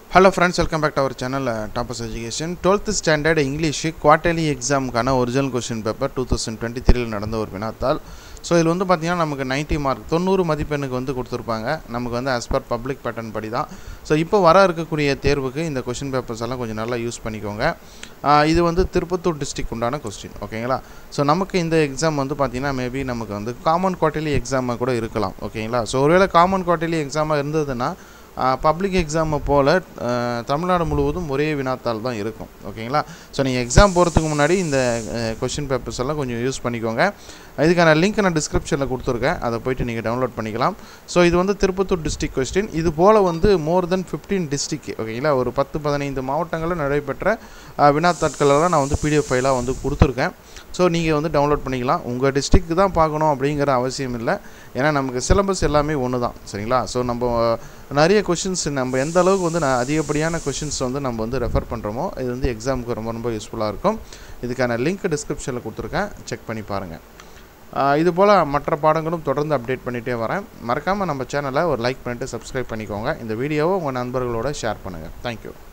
hello friends welcome back to our channel toppers education twelfth standard English quarterly எக்ஸாமுக்கான original question paper two thousand twenty த்ரீல நடந்த ஒரு வினாத்தாள் so இதில் வந்து பார்த்திங்கன்னா நமக்கு 90 மார்க் தொண்ணூறு மதிப்பெண்ணுக்கு வந்து கொடுத்துருப்பாங்க நமக்கு வந்து ஆஸ் பர் பப்ளிக் பேட்டர்ன் படி தான் ஸோ இப்போ வர இருக்கக்கூடிய தேர்வுக்கு இந்த கொஷின் பேப்பர்ஸ் எல்லாம் கொஞ்சம் நல்லா யூஸ் பண்ணிக்கோங்க ஆஹ் இது வந்து திருப்பத்தூர் டிஸ்ட்ரிக் உண்டான கொஸ்டின் ஓகேங்களா ஸோ நமக்கு இந்த எக்ஸாம் வந்து பார்த்திங்கன்னா மேபி நமக்கு வந்து காமன் குவார்டர்லி எக்ஸாமாக கூட இருக்கலாம் ஓகேங்களா ஸோ ஒருவேளை காமன் குவார்டர்லி எக்ஸாமாக இருந்ததுன்னா பப்ளிக் எக்ஸாமை போல் தமிழ்நாடு முழுவதும் ஒரே வினாத்தாள் தான் இருக்கும் ஓகேங்களா ஸோ நீங்கள் எக்ஸாம் போகிறதுக்கு முன்னாடி இந்த கொஷின் பேப்பர்ஸ் எல்லாம் கொஞ்சம் யூஸ் பண்ணிக்கோங்க இதுக்கான லிங்க் நான் டிஸ்கிரிப்ஷனில் கொடுத்துருக்கேன் அதை போயிட்டு நீங்கள் டவுன்லோட் பண்ணிக்கலாம் ஸோ இது வந்து திருப்பத்தூர் டிஸ்ட்ரிக் கொஸ்டின் இது போல் வந்து மோர் தென் ஃபிஃப்டீன் டிஸ்ட்ரிக் ஓகேங்களா ஒரு பத்து பதினைந்து மாவட்டங்களில் நடைபெற்ற அஹ், வினாத்தாட்களெல்லாம் நான் வந்து பிடிஎஃப் ஃபைலாக வந்து கொடுத்துருக்கேன் ஸோ நீங்கள் வந்து டவுன்லோட் பண்ணிக்கலாம் உங்கள் டிஸ்ட்ரிக்ட் தான் பார்க்கணும் அப்படிங்கிற அவசியம் இல்லை ஏன்னா நமக்கு சிலபஸ் எல்லாமே ஒன்று தான் சரிங்களா ஸோ நம்ம நிறைய கொஷின்ஸ் நம்ம எந்த அளவுக்கு வந்து நான் அதிகப்படியான கொஷின்ஸ் வந்து நம்ம வந்து ரெஃபர் பண்ணுறோமோ இது வந்து எக்ஸாமுக்கு ரொம்ப ரொம்ப யூஸ்ஃபுல்லாக இருக்கும் இதுக்கான லிங்க் டிஸ்கிரிப்ஷனில் கொடுத்துருக்கேன் செக் பண்ணி பாருங்கள் இது போல் மற்ற பாடங்களும் தொடர்ந்து அப்டேட் பண்ணிகிட்டே வரேன் மறக்காமல் நம்ம சேனலை ஒரு லைக் பண்ணிவிட்டு சப்ஸ்கிரைப் பண்ணிக்கோங்க இந்த வீடியோவை உங்கள் நண்பர்களோட ஷேர் பண்ணுங்கள் தேங்க்யூ